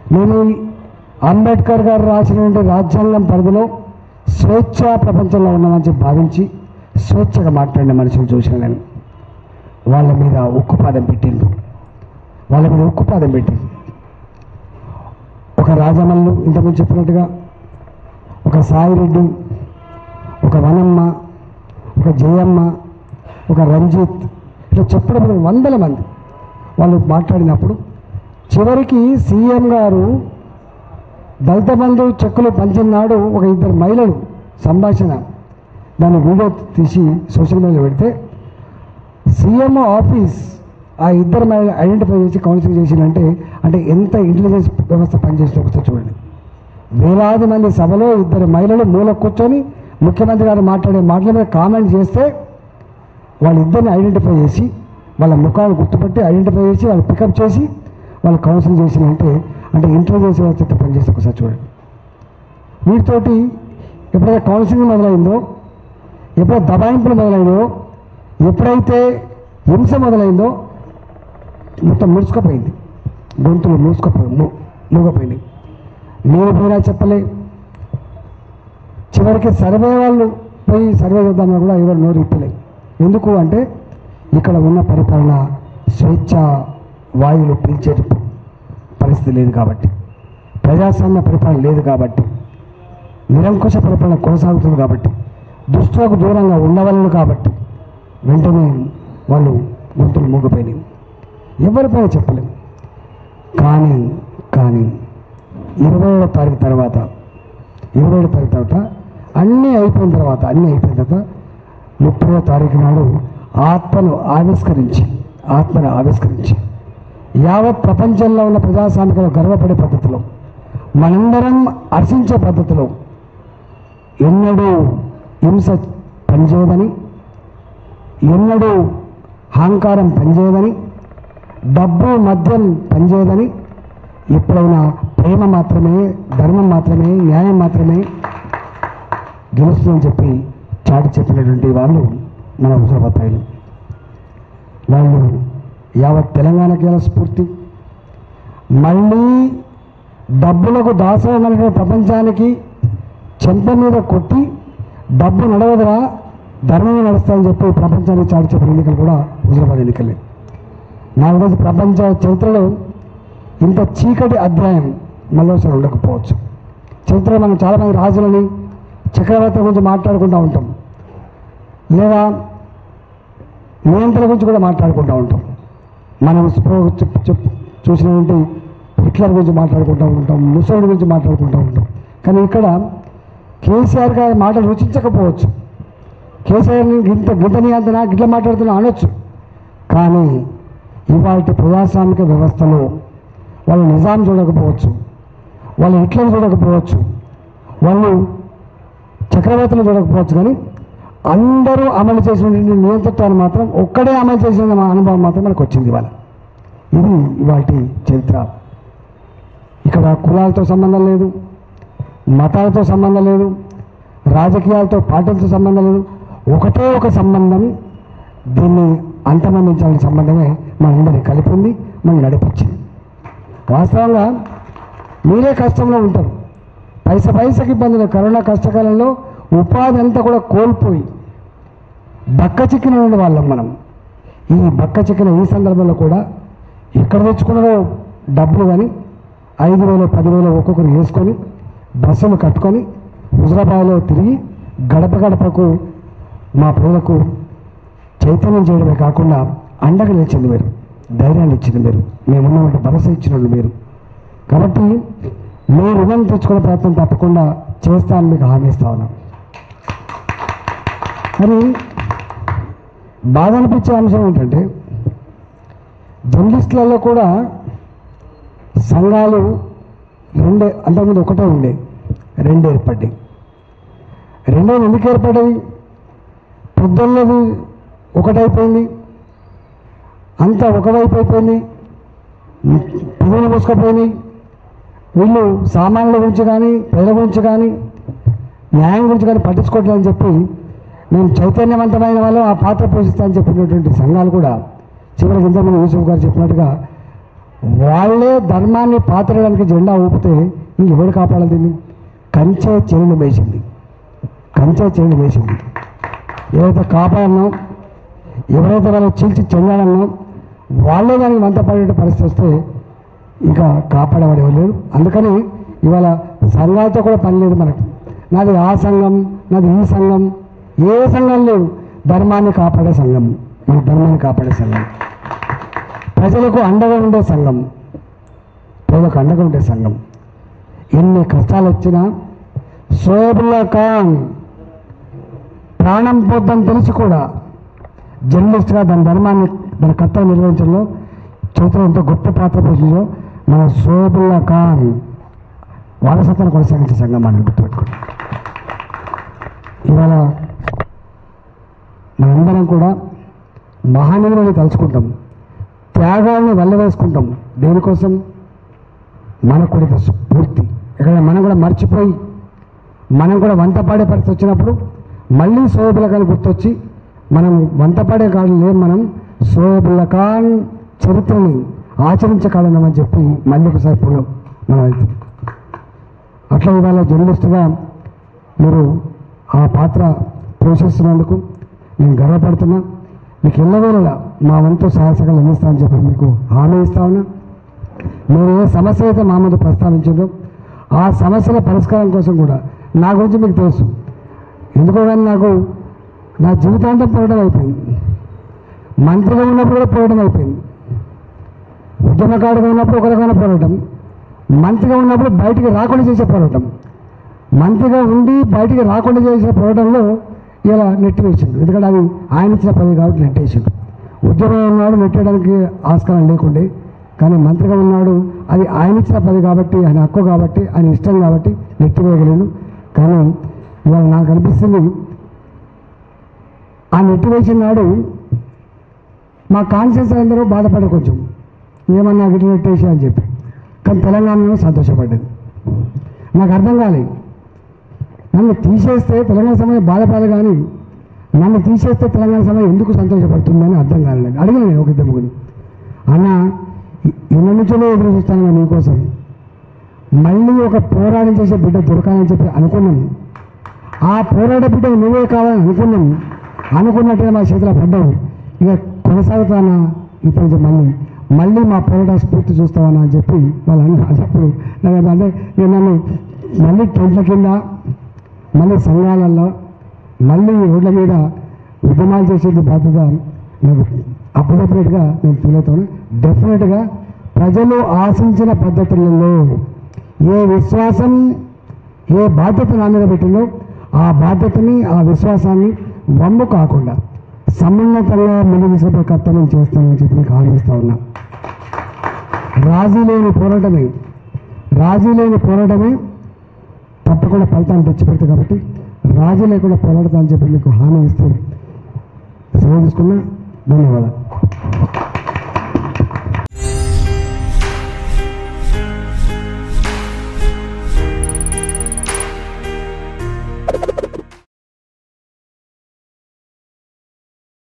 నేను ఈ అంబేద్కర్ గారు రాసినటువంటి రాజ్యాంగం పరిధిలో స్వేచ్ఛ ప్రపంచంలో ఉన్నామని చెప్పి భావించి స్వేచ్ఛగా మాట్లాడిన మనుషులు చూసిన నేను వాళ్ళ మీద ఉక్కుపాదం పెట్టిండు వాళ్ళ మీద ఉక్కుపాదం పెట్టిండు ఒక రాజమల్లు ఇంతకుముందు చెప్పినట్టుగా ఒక సాయిరెడ్డి ఒక వనమ్మ ఒక జయమ్మ ఒక రంజిత్ ఇట్లా చెప్పడం వల్ల వందల మంది వాళ్ళు మాట్లాడినప్పుడు చివరికి సీఎం గారు దళిత బంధు చెక్కులు పంచిన నాడు ఒక ఇద్దరు మహిళలు సంభాషణ దాన్ని వీడియో తీసి సోషల్ మీడియాలో పెడితే సీఎం ఆఫీస్ ఆ ఇద్దరు మహిళలు ఐడెంటిఫై చేసి కౌన్సిలింగ్ చేసిందంటే అంటే ఎంత ఇంటెలిజెన్స్ వ్యవస్థ పనిచేస్తుందో ఒకసారి చూడండి వేలాది మంది సభలో ఇద్దరు మహిళలు మూల కూర్చొని ముఖ్యమంత్రి గారు మాట్లాడే మాటల మీద కామెంట్ చేస్తే వాళ్ళిద్దరిని ఐడెంటిఫై చేసి వాళ్ళ ముఖాలు గుర్తుపట్టి ఐడెంటిఫై చేసి వాళ్ళు పికప్ చేసి వాళ్ళు కౌన్సిలింగ్ చేసినంటే అంటే ఇంటెలిజెన్స్ వ్యవస్థ పనిచేస్తే ఒకసారి చూడండి వీటితోటి ఎప్పుడైతే కౌన్సిలింగ్ మొదలైందో ఎప్పుడైతే దబాయింపులు మొదలైందో ఎప్పుడైతే హింస మొదలైందో మొత్తం ముడుచుకుపోయింది గొంతులు మూసుకుపోయి మూ- మూగపోయింది నేను పోయినా చెప్పలే చివరికి సర్వే వాళ్ళు పోయి సర్వే చేద్దామని కూడా ఎవరు నోరు ఇప్పలే ఎందుకు అంటే ఇక్కడ ఉన్న పరిపాలన స్వేచ్ఛ వాయువులు పీల్చే పరిస్థితి లేదు కాబట్టి ప్రజాస్వామ్య పరిపాలన లేదు కాబట్టి నిరంకుశ పరిపాలన కొనసాగుతుంది కాబట్టి దుష్టులకు దూరంగా ఉండవలను కాబట్టి వెంటనే వాళ్ళు గొంతులు మూగిపోయినాయి ఎవరిపైన చెప్పలేము కానీ కానీ ఇరవై ఏడో తారీఖు తర్వాత ఇరవై ఏడో తారీఖు తర్వాత అన్నీ అయిపోయిన తర్వాత అన్నీ అయిపోయిన తర్వాత ముప్పై తారీఖు నాడు ఆత్మను ఆవిష్కరించి ఆత్మను ఆవిష్కరించి యావత్ ప్రపంచంలో ఉన్న ప్రజాస్వామికలు గర్వపడే పద్ధతిలో మనందరం హర్షించే పద్ధతిలో ఎన్నడూ హింస పనిచేయదని ఎన్నడూ అహంకారం పనిచేయదని డబ్బు మద్యం పనిచేయదని ఎప్పుడైనా ప్రేమ మాత్రమే ధర్మం మాత్రమే న్యాయం మాత్రమే గెలుస్తుందని చెప్పి చాటి చెప్పినటువంటి వాళ్ళు మన హుజరాబాద్ వాళ్ళు యావత్ తెలంగాణకి గల స్ఫూర్తి మళ్ళీ డబ్బులకు దాసమైనటువంటి ప్రపంచానికి చెంప మీద కొట్టి డబ్బు నడవదురా ధర్మమే నడుస్తాయని చెప్పి ప్రపంచానికి చాటి చెప్పిన ఎన్నికలు కూడా హుజరాబాద్ ఎన్నికలే నాకు తెలిసి ప్రపంచ చరిత్రలో ఇంత చీకటి అధ్యాయం మళ్ళీసారి ఉండకపోవచ్చు చరిత్రలో మనం చాలామంది రాజులని చక్రవర్తుల గురించి మాట్లాడుకుంటూ ఉంటాం లేదా నియంత్రణ గురించి కూడా మాట్లాడుకుంటూ ఉంటాం మనం స్పృహ చెప్- చెప్- చూసినటువంటి హిట్లర్ గురించి మాట్లాడుకుంటూ ఉంటాం ముసోడి గురించి మాట్లాడుకుంటూ ఉంటాం కానీ ఇక్కడ కేసీఆర్ గారి మాట రుచించకపోవచ్చు కేసీఆర్ని గింత గింత నియంత్రణ గిట్ల మాట్లాడుతున్నా అనొచ్చు కానీ ఇవాళ ప్రజాస్వామిక వ్యవస్థలో వాళ్ళు నిజాం చూడకపోవచ్చు వాళ్ళు హిట్లర్ చూడకపోవచ్చు వాళ్ళు చక్రవర్తులు చూడకపోవచ్చు కానీ అందరూ అమలు చేసినటువంటి నియంతృత్వాన్ని మాత్రం ఒక్కడే అమలు చేసిన మా అనుభవం మాత్రం మనకు వచ్చింది ఇవాళ ఇది ఇవాళ చరిత్ర ఇక్కడ కులాలతో సంబంధం లేదు మతాలతో సంబంధం లేదు రాజకీయాలతో పార్టీలతో సంబంధం లేదు ఒకటే ఒక సంబంధం దీన్ని అంతమందించాలని సంబంధమే మనందరినీ కలిపింది మనం నడిపించింది వాస్తవంగా మీరే కష్టంలో ఉంటారు పైస పైసకి ఇబ్బందులు కరోనా కష్టకాలంలో ఉపాధి అంతా కూడా కోల్పోయి బక్క చిక్కిన ఉండే వాళ్ళం మనం ఈ బక్క చిక్కిన ఈ సందర్భంలో కూడా ఎక్కడ తెచ్చుకున్నారో డబ్బులు కానీ ఐదు వేలు పదివేలు ఒక్కొక్కరు వేసుకొని బస్సులు కట్టుకొని హుజరాబాద్లో తిరిగి గడప గడపకు మా ప్రజలకు చైతన్యం చేయడమే కాకుండా అండగా నిలిచింది మీరు ధైర్యాన్ని ఇచ్చింది మీరు మేమున్నటువంటి భరోసా ఇచ్చిన వాళ్ళు మీరు కాబట్టి మీ రుణం తెచ్చుకునే ప్రయత్నం తప్పకుండా చేస్తానని మీకు హామీ ఇస్తా ఉన్నాం మరి బాధ అనిపించే అంశం ఏంటంటే జర్నలిస్టులలో కూడా సంఘాలు రెండే అంతకుముందు ఒకటే ఉండే రెండు ఏర్పడ్డాయి రెండో ఎందుకు ఏర్పడ్డాయి పొద్దున్నది ఒకటైపోయింది అంతా ఒకవైపు అయిపోయింది పిల్లలు మూసుకుపోయినాయి వీళ్ళు సామాన్యుల గురించి కానీ ప్రజల గురించి కానీ న్యాయం గురించి కానీ పట్టించుకోవట్లేదని చెప్పి మేము చైతన్యవంతమైన వాళ్ళు ఆ పాత్ర పోషిస్తామని చెప్పినటువంటి సంఘాలు కూడా చివరికి ఇంతకుముందు యూసుఫ్ గారు చెప్పినట్టుగా వాళ్ళే ధర్మాన్ని పాతరడానికి జెండా ఊపితే ఇంకెవరు కాపాడాలి దీన్ని కంచె చెరువులు వేసింది కంచె చెరువులు వేసింది ఎవరైతే కాపాడన్నాం ఎవరైతే వాళ్ళు చీల్చి చెందాలన్నాం వాళ్ళే దానికి వంత పడే పరిస్థితి వస్తే ఇక కాపాడేవాడు ఎవరు లేరు అందుకని ఇవాళ సంఘాలతో కూడా పని లేదు మనకు నాది ఆ సంఘం నాది ఈ సంఘం ఏ సంఘం లేదు ధర్మాన్ని కాపాడే సంఘం మన ధర్మాన్ని కాపాడే సంఘం ప్రజలకు అండగా ఉండే సంఘం ప్రజలకు అండగా ఉండే సంఘం ఎన్ని కష్టాలు వచ్చినా సోయబుల్లా ఖాన్ ప్రాణం పోద్దని తెలిసి కూడా జర్నలిస్ట్గా దాని ధర్మాన్ని దాని కర్తవ్యం నిర్వహించడంలో చరిత్ర ఎంతో గొప్ప పాత్ర పోషించో మన సోయబుల్లా ఖాన్ వారసత్వాన్ని కొనసాగించే సంఘం మనం గుర్తుపెట్టుకోండి ఇవాళ మనందరం కూడా మహానీయులని తలుచుకుంటాం త్యాగాలను వెళ్ళవేసుకుంటాం దేనికోసం మనకు కూడా ఇది స్ఫూర్తి ఇక్కడ మనం కూడా మర్చిపోయి మనం కూడా వంట పాడే పరిస్థితి వచ్చినప్పుడు మళ్ళీ సోయబుల్ల ఖాన్ గుర్తొచ్చి మనం వంట పాడే కాలం లేదు మనం సోయబుల్ల ఖాన్ చరిత్రని ఆచరించే కాలం అని చెప్పి మళ్ళీ ఒకసారి ఇప్పుడు మనం అవుతుంది అట్లా ఇవాళ జర్నలిస్టుగా మీరు ఆ పాత్ర పోషిస్తున్నందుకు నేను గర్వపడుతున్నా మీకు ఎల్లవేళలా మా వంతు సహాయసకాలు అందిస్తానని చెప్పి మీకు హామీ ఇస్తా ఉన్నా మీరు ఏ సమస్య అయితే మా ముందు ప్రస్తావించిందో ఆ సమస్యల పరిష్కారం కోసం కూడా నా గురించి మీకు తెలుసు ఎందుకో కానీ నాకు నా జీవితాంతం పోవడం అయిపోయింది మంత్రిగా ఉన్నప్పుడు కూడా పోవడం అయిపోయింది ఉద్యమకారుగా ఉన్నప్పుడు ఒక రకమైన పోరాటం మంత్రిగా ఉన్నప్పుడు బయటికి రాకుండా చేసే పోరాటం మంత్రిగా ఉండి బయటికి రాకుండా చేసే పోరాటంలో ఇలా నెట్టి వేసిండు ఎందుకంటే అది ఆయన ఇచ్చిన పదవి కాబట్టి నెట్టేసిండు ఉద్యోగం ఉన్నాడు నెట్టేయడానికి ఆస్కారం లేకుండే కానీ మంత్రిగా ఉన్నాడు అది ఆయన ఇచ్చిన పదవి కాబట్టి ఆయన హక్కు కాబట్టి ఆయన ఇష్టం కాబట్టి నెట్టివేయగలేను కానీ ఇవాళ నాకు అనిపిస్తుంది ఆ నెట్టివేసిన నాడు మా కాన్షియస్ అందరూ బాధపడే కొంచెం ఏమన్నా గిట్ల నెట్టేసి అని చెప్పి కానీ తెలంగాణలో సంతోషపడ్డది నాకు అర్థం కాలేదు నన్ను తీసేస్తే తెలంగాణ సమయం బాధపడదు కానీ నన్ను తీసేస్తే తెలంగాణ సమయం ఎందుకు సంతోషపడుతుందని అర్థం కాలేదు అడిగిన నేను ఒక ఇద్దరు ముగ్గురు అన్న ఇన్న నుంచో ఎదురు చూస్తాను నేను నీకోసం మళ్ళీ ఒక పోరాటం చేసే బిడ్డ దొరకాలని చెప్పి అనుకున్నాను ఆ పోరాట బిడ్డ నువ్వే కావాలని అనుకున్నాను అనుకున్నట్టుగా మా చేతిలో పడ్డావు ఇక కొనసాగుతానా ఇప్పటి నుంచి మళ్ళీ మళ్ళీ మా పోరాట స్ఫూర్తి చూస్తావన్నా అని చెప్పి వాళ్ళు అన్న- అన్నప్పుడు నాకు అంటే నేను నన్ను మళ్ళీ టెంట్ల కింద మళ్ళీ సంఘాలలో మళ్ళీ రోడ్ల మీద ఉద్యమాలు చేసేది బాధ్యత నాకు అప్పుడప్పుడుగా నేను ఫీల్ అవుతాను డెఫినెట్గా ప్రజలు ఆశించిన పద్ధతులలో ఏ విశ్వాసం ఏ బాధ్యత నా మీద పెట్టిందో ఆ బాధ్యతని ఆ విశ్వాసాన్ని వమ్ము కాకుండా సమున్నతంగా ముందు తీసుకుపోయే కర్తవ్యం చేస్తానని చెప్పి మీకు హామీస్తా ఉన్నా రాజీ లేని పోరాటమే రాజీ లేని పోరాటమే తప్పకుండా ఫలితాన్ని తెచ్చిపెడతాయి కాబట్టి రాజీ లేకుండా పోరాడతా అని చెప్పి మీకు హామీ ఇస్తూ సెలవు తీసుకున్నా ధన్యవాదాలు